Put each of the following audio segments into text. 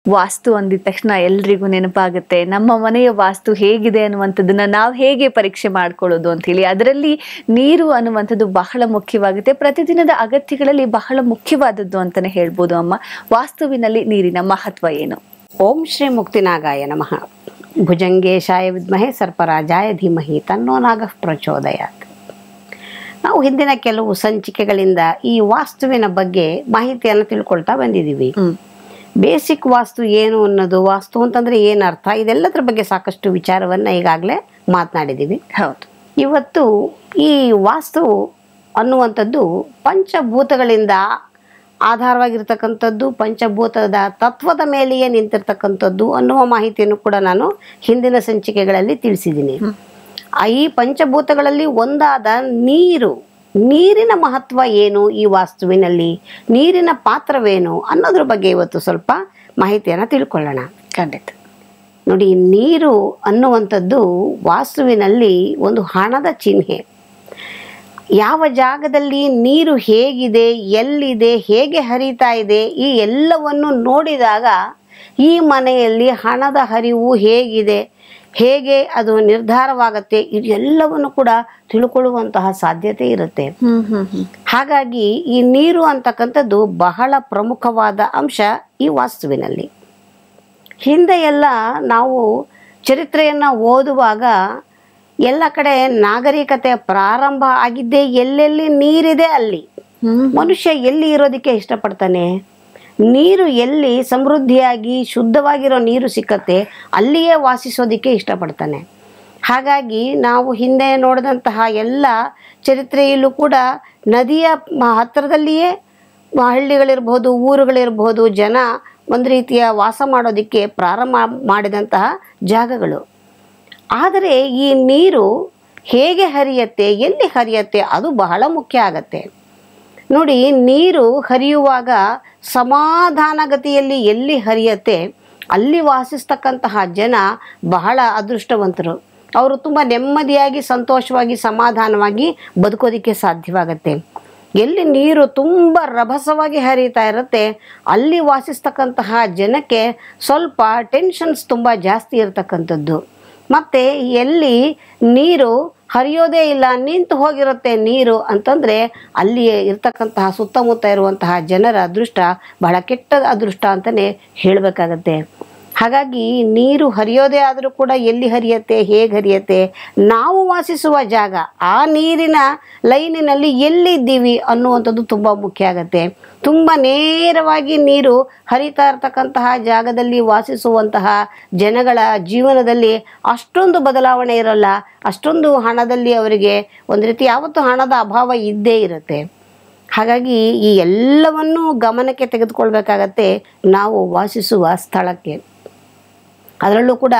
ವಾಸ್ತು ಅಂದಿದ ತಕ್ಷಣ ಎಲ್ರಿಗೂ ನೆನಪಾಗುತ್ತೆ ನಮ್ಮ ಮನೆಯ ವಾಸ್ತು ಹೇಗಿದೆ ಅನ್ನುವಂಥದ್ದನ್ನ ನಾವು ಹೇಗೆ ಪರೀಕ್ಷೆ ಮಾಡ್ಕೊಳ್ಳೋದು ಅಂತ ಹೇಳಿ ಅದರಲ್ಲಿ ನೀರು ಅನ್ನುವಂಥದ್ದು ಬಹಳ ಮುಖ್ಯವಾಗುತ್ತೆ ಪ್ರತಿದಿನದ ಅಗತ್ಯಗಳಲ್ಲಿ ಬಹಳ ಮುಖ್ಯವಾದದ್ದು ಅಂತಾನೆ ಹೇಳ್ಬೋದು ಅಮ್ಮ ವಾಸ್ತುವಿನಲ್ಲಿ ನೀರಿನ ಮಹತ್ವ ಏನು ಓಂ ಶ್ರೀ ಮುಕ್ತಿನಾಗಾಯ ನಮಃ ಭುಜಂಗೇಶಾಯ ವಿದ್ಮಹೆ ಸರ್ಪರಾಜಾಯ ಧೀಮಹಿ ತನ್ನೋ ನಾಗಃ ಪ್ರಚೋದಯಾತ್ ನಾವು ಹಿಂದಿನ ಕೆಲವು ಸಂಚಿಕೆಗಳಿಂದ ಈ ವಾಸ್ತುವಿನ ಬಗ್ಗೆ ಮಾಹಿತಿಯನ್ನು ತಿಳ್ಕೊಳ್ತಾ ಬಂದಿದ್ದೀವಿ ಹ್ಮ್ ಬೇಸಿಕ್ ವಾಸ್ತು ಏನು ಅನ್ನೋದು ವಾಸ್ತು ಅಂತಂದ್ರೆ ಏನು ಅರ್ಥ ಇದೆಲ್ಲದರ ಬಗ್ಗೆ ಸಾಕಷ್ಟು ವಿಚಾರವನ್ನ ಈಗಾಗಲೇ ಮಾತನಾಡಿದ್ದೀವಿ ಹೌದು ಇವತ್ತು ಈ ವಾಸ್ತು ಅನ್ನುವಂಥದ್ದು ಪಂಚಭೂತಗಳಿಂದ ಆಧಾರವಾಗಿರ್ತಕ್ಕಂಥದ್ದು ಪಂಚಭೂತದ ತತ್ವದ ಮೇಲೆಯೇ ನಿಂತಿರ್ತಕ್ಕಂಥದ್ದು ಅನ್ನುವ ಮಾಹಿತಿಯನ್ನು ಕೂಡ ನಾನು ಹಿಂದಿನ ಸಂಚಿಕೆಗಳಲ್ಲಿ ತಿಳಿಸಿದ್ದೀನಿ ಆ ಈ ಪಂಚಭೂತಗಳಲ್ಲಿ ಒಂದಾದ ನೀರು ನೀರಿನ ಮಹತ್ವ ಏನು ಈ ವಾಸ್ತುವಿನಲ್ಲಿ ನೀರಿನ ಪಾತ್ರವೇನು ಅನ್ನೋದ್ರ ಬಗ್ಗೆ ಇವತ್ತು ಸ್ವಲ್ಪ ಮಾಹಿತಿಯನ್ನು ತಿಳ್ಕೊಳ್ಳೋಣ ಖಂಡಿತ ನೋಡಿ ನೀರು ಅನ್ನುವಂಥದ್ದು ವಾಸ್ತುವಿನಲ್ಲಿ ಒಂದು ಹಣದ ಚಿಹ್ನೆ ಯಾವ ಜಾಗದಲ್ಲಿ ನೀರು ಹೇಗಿದೆ ಎಲ್ಲಿದೆ ಹೇಗೆ ಹರಿತಾ ಇದೆ ಈ ಎಲ್ಲವನ್ನು ನೋಡಿದಾಗ ಈ ಮನೆಯಲ್ಲಿ ಹಣದ ಹರಿವು ಹೇಗಿದೆ ಹೇಗೆ ಅದು ನಿರ್ಧಾರವಾಗತ್ತೆ ಇದೆಲ್ಲವನ್ನು ಕೂಡ ತಿಳ್ಕೊಳ್ಳುವಂತಹ ಸಾಧ್ಯತೆ ಇರುತ್ತೆ ಹ್ಮ್ ಹ್ಮ್ ಹ್ಮ್ ಹಾಗಾಗಿ ಈ ನೀರು ಅಂತಕ್ಕಂಥದ್ದು ಬಹಳ ಪ್ರಮುಖವಾದ ಅಂಶ ಈ ವಾಸ್ತುವಿನಲ್ಲಿ ಹಿಂದೆ ಎಲ್ಲ ನಾವು ಚರಿತ್ರೆಯನ್ನು ಓದುವಾಗ ಎಲ್ಲ ಕಡೆ ನಾಗರಿಕತೆ ಪ್ರಾರಂಭ ಆಗಿದ್ದೇ ಎಲ್ಲೆಲ್ಲಿ ನೀರಿದೆ ಅಲ್ಲಿ ಹ್ಮ್ ಮನುಷ್ಯ ಎಲ್ಲಿ ಇರೋದಕ್ಕೆ ಇಷ್ಟಪಡ್ತಾನೆ ನೀರು ಎಲ್ಲಿ ಸಮೃದ್ಧಿಯಾಗಿ ಶುದ್ಧವಾಗಿರೋ ನೀರು ಸಿಕ್ಕತ್ತೆ ಅಲ್ಲಿಯೇ ವಾಸಿಸೋದಕ್ಕೆ ಇಷ್ಟಪಡ್ತಾನೆ ಹಾಗಾಗಿ ನಾವು ಹಿಂದೆ ನೋಡಿದಂತಹ ಎಲ್ಲ ಚರಿತ್ರೆಯಲ್ಲೂ ಕೂಡ ನದಿಯ ಮ- ಹತ್ತಿರದಲ್ಲಿಯೇ ಹಳ್ಳಿಗಳಿರ್ಬೋದು ಊರುಗಳಿರ್ಬೋದು ಜನ ಒಂದು ರೀತಿಯ ವಾಸ ಮಾಡೋದಕ್ಕೆ ಪ್ರಾರಂಭ ಮಾಡಿದಂತಹ ಜಾಗಗಳು ಆದರೆ ಈ ನೀರು ಹೇಗೆ ಹರಿಯತ್ತೆ ಎಲ್ಲಿ ಹರಿಯತ್ತೆ ಅದು ಬಹಳ ಮುಖ್ಯ ಆಗತ್ತೆ ನೋಡಿ ನೀರು ಹರಿಯುವಾಗ ಸಮಾಧಾನಗತಿಯಲ್ಲಿ ಎಲ್ಲಿ ಹರಿಯತ್ತೆ ಅಲ್ಲಿ ವಾಸಿಸ್ತಕ್ಕಂತಹ ಜನ ಬಹಳ ಅದೃಷ್ಟವಂತರು ಅವರು ತುಂಬ ನೆಮ್ಮದಿಯಾಗಿ ಸಂತೋಷವಾಗಿ ಸಮಾಧಾನವಾಗಿ ಬದುಕೋದಕ್ಕೆ ಸಾಧ್ಯವಾಗತ್ತೆ ಎಲ್ಲಿ ನೀರು ತುಂಬ ರಭಸವಾಗಿ ಹರಿತಾ ಇರುತ್ತೆ ಅಲ್ಲಿ ವಾಸಿಸ್ತಕ್ಕಂತಹ ಜನಕ್ಕೆ ಸ್ವಲ್ಪ ಟೆನ್ಷನ್ಸ್ ತುಂಬ ಜಾಸ್ತಿ ಇರತಕ್ಕಂಥದ್ದು ಮತ್ತು ಎಲ್ಲಿ ನೀರು ಹರಿಯೋದೇ ಇಲ್ಲ ನಿಂತು ಹೋಗಿರುತ್ತೆ ನೀರು ಅಂತಂದರೆ ಅಲ್ಲಿ ಇರ್ತಕ್ಕಂತಹ ಸುತ್ತಮುತ್ತ ಇರುವಂತಹ ಜನರ ಅದೃಷ್ಟ ಬಹಳ ಕೆಟ್ಟ ಅದೃಷ್ಟ ಅಂತಲೇ ಹೇಳಬೇಕಾಗತ್ತೆ ಹಾಗಾಗಿ ನೀರು ಹರಿಯೋದೇ ಆದರೂ ಕೂಡ ಎಲ್ಲಿ ಹರಿಯತ್ತೆ ಹೇಗೆ ಹರಿಯತ್ತೆ ನಾವು ವಾಸಿಸುವ ಜಾಗ ಆ ನೀರಿನ ಲೈನಿನಲ್ಲಿ ಎಲ್ಲಿದ್ದೀವಿ ಅನ್ನುವಂಥದ್ದು ತುಂಬ ಮುಖ್ಯ ಆಗತ್ತೆ ತುಂಬ ನೇರವಾಗಿ ನೀರು ಹರಿತಾ ಇರ್ತಕ್ಕಂತಹ ಜಾಗದಲ್ಲಿ ವಾಸಿಸುವಂತಹ ಜನಗಳ ಜೀವನದಲ್ಲಿ ಅಷ್ಟೊಂದು ಬದಲಾವಣೆ ಇರಲ್ಲ ಅಷ್ಟೊಂದು ಹಣದಲ್ಲಿ ಅವರಿಗೆ ಒಂದು ರೀತಿ ಯಾವತ್ತೂ ಹಣದ ಅಭಾವ ಇದ್ದೇ ಇರುತ್ತೆ ಹಾಗಾಗಿ ಈ ಎಲ್ಲವನ್ನೂ ಗಮನಕ್ಕೆ ತೆಗೆದುಕೊಳ್ಬೇಕಾಗತ್ತೆ ನಾವು ವಾಸಿಸುವ ಸ್ಥಳಕ್ಕೆ ಅದರಲ್ಲೂ ಕೂಡ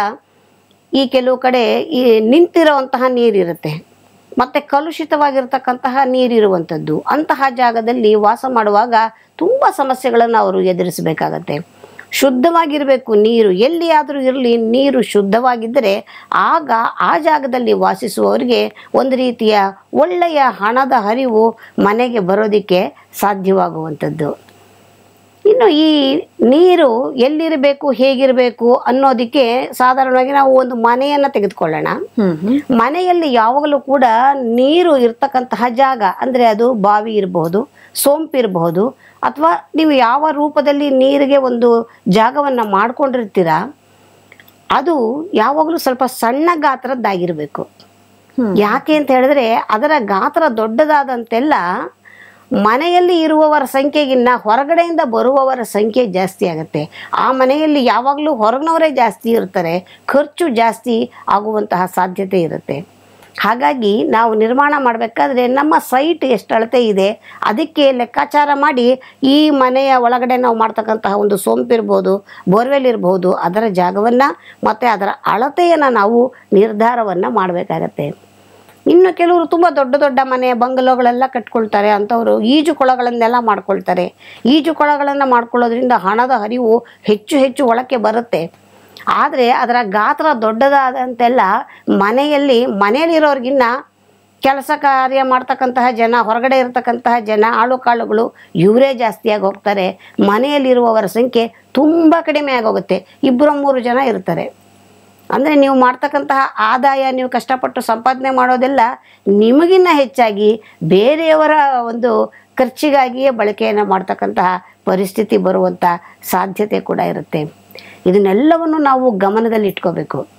ಈ ಕೆಲವು ಕಡೆ ಈ ನಿಂತಿರುವಂತಹ ನೀರಿರುತ್ತೆ ಮತ್ತು ಕಲುಷಿತವಾಗಿರ್ತಕ್ಕಂತಹ ನೀರಿರುವಂಥದ್ದು ಅಂತಹ ಜಾಗದಲ್ಲಿ ವಾಸ ಮಾಡುವಾಗ ತುಂಬ ಸಮಸ್ಯೆಗಳನ್ನು ಅವರು ಎದುರಿಸಬೇಕಾಗತ್ತೆ ಶುದ್ಧವಾಗಿರಬೇಕು ನೀರು ಎಲ್ಲಿಯಾದರೂ ಇರಲಿ ನೀರು ಶುದ್ಧವಾಗಿದ್ದರೆ ಆಗ ಆ ಜಾಗದಲ್ಲಿ ವಾಸಿಸುವವರಿಗೆ ಒಂದು ರೀತಿಯ ಒಳ್ಳೆಯ ಹಣದ ಹರಿವು ಮನೆಗೆ ಬರೋದಕ್ಕೆ ಸಾಧ್ಯವಾಗುವಂಥದ್ದು ಇನ್ನು ಈ ನೀರು ಎಲ್ಲಿರಬೇಕು ಹೇಗಿರಬೇಕು ಅನ್ನೋದಕ್ಕೆ ಸಾಧಾರಣವಾಗಿ ನಾವು ಒಂದು ಮನೆಯನ್ನು ತೆಗೆದುಕೊಳ್ಳೋಣ ಹ್ಮ್ ಹ್ಮ್ ಮನೆಯಲ್ಲಿ ಯಾವಾಗಲೂ ಕೂಡ ನೀರು ಇರ್ತಕ್ಕಂತಹ ಜಾಗ ಅಂದರೆ ಅದು ಬಾವಿ ಇರಬಹುದು ಸೋಂಪು ಇರಬಹುದು ಅಥವಾ ನೀವು ಯಾವ ರೂಪದಲ್ಲಿ ನೀರಿಗೆ ಒಂದು ಜಾಗವನ್ನು ಮಾಡ್ಕೊಂಡಿರ್ತೀರ ಅದು ಯಾವಾಗಲೂ ಸ್ವಲ್ಪ ಸಣ್ಣ ಗಾತ್ರದ್ದಾಗಿರಬೇಕು ಹ್ಮ್. ಯಾಕೆ ಅಂತ ಹೇಳಿದ್ರೆ ಅದರ ಗಾತ್ರ ದೊಡ್ಡದಾದಂತೆಲ್ಲ ಮನೆಯಲ್ಲಿ ಇರುವವರ ಸಂಖ್ಯೆಗಿನ್ನ ಹೊರಗಡೆಯಿಂದ ಬರುವವರ ಸಂಖ್ಯೆ ಜಾಸ್ತಿ ಆಗುತ್ತೆ ಆ ಮನೆಯಲ್ಲಿ ಯಾವಾಗಲೂ ಹೊರಗಿನವರೇ ಜಾಸ್ತಿ ಇರ್ತಾರೆ ಖರ್ಚು ಜಾಸ್ತಿ ಆಗುವಂತಹ ಸಾಧ್ಯತೆ ಇರುತ್ತೆ ಹಾಗಾಗಿ ನಾವು ನಿರ್ಮಾಣ ಮಾಡಬೇಕಾದ್ರೆ ನಮ್ಮ ಸೈಟ್ ಎಷ್ಟು ಅಳತೆ ಇದೆ ಅದಕ್ಕೆ ಲೆಕ್ಕಾಚಾರ ಮಾಡಿ ಈ ಮನೆಯ ಒಳಗಡೆ ನಾವು ಮಾಡ್ತಕ್ಕಂತಹ ಒಂದು ಸೋಂಪಿರ್ಬೋದು ಬೋರ್ವೆಲ್ ಇರ್ಬೋದು ಅದರ ಜಾಗವನ್ನು ಮತ್ತು ಅದರ ಅಳತೆಯನ್ನು ನಾವು ನಿರ್ಧಾರವನ್ನು ಮಾಡಬೇಕಾಗತ್ತೆ ಇನ್ನು ಕೆಲವರು ತುಂಬ ದೊಡ್ಡ ದೊಡ್ಡ ಮನೆ ಬಂಗಲೋಗಳೆಲ್ಲ ಕಟ್ಕೊಳ್ತಾರೆ ಅಂಥವರು ಈಜು ಕೊಳಗಳನ್ನೆಲ್ಲ ಮಾಡ್ಕೊಳ್ತಾರೆ ಈಜು ಕೊಳಗಳನ್ನು ಮಾಡ್ಕೊಳ್ಳೋದ್ರಿಂದ ಹಣದ ಹರಿವು ಹೆಚ್ಚು ಹೆಚ್ಚು ಒಳಕ್ಕೆ ಬರುತ್ತೆ ಆದರೆ ಅದರ ಗಾತ್ರ ದೊಡ್ಡದಾದಂತೆಲ್ಲ ಮನೆಯಲ್ಲಿ ಮನೆಯಲ್ಲಿರೋರ್ಗಿನ್ನ ಕೆಲಸ ಕಾರ್ಯ ಮಾಡ್ತಕ್ಕಂತಹ ಜನ ಹೊರಗಡೆ ಇರತಕ್ಕಂತಹ ಜನ ಆಳು ಕಾಳುಗಳು ಇವರೇ ಜಾಸ್ತಿಯಾಗಿ ಹೋಗ್ತಾರೆ ಮನೆಯಲ್ಲಿರುವವರ ಸಂಖ್ಯೆ ತುಂಬ ಕಡಿಮೆ ಆಗೋಗುತ್ತೆ ಇಬ್ಬರು ಮೂರು ಜನ ಇರ್ತಾರೆ ಅಂದರೆ ನೀವು ಮಾಡ್ತಕ್ಕಂತಹ ಆದಾಯ ನೀವು ಕಷ್ಟಪಟ್ಟು ಸಂಪಾದನೆ ಮಾಡೋದೆಲ್ಲ ನಿಮಗಿನ್ನ ಹೆಚ್ಚಾಗಿ ಬೇರೆಯವರ ಒಂದು ಖರ್ಚಿಗಾಗಿಯೇ ಬಳಕೆಯನ್ನು ಮಾಡ್ತಕ್ಕಂತಹ ಪರಿಸ್ಥಿತಿ ಬರುವಂಥ ಸಾಧ್ಯತೆ ಕೂಡ ಇರುತ್ತೆ ಇದನ್ನೆಲ್ಲವನ್ನು ನಾವು ಗಮನದಲ್ಲಿ ಇಟ್ಕೋಬೇಕು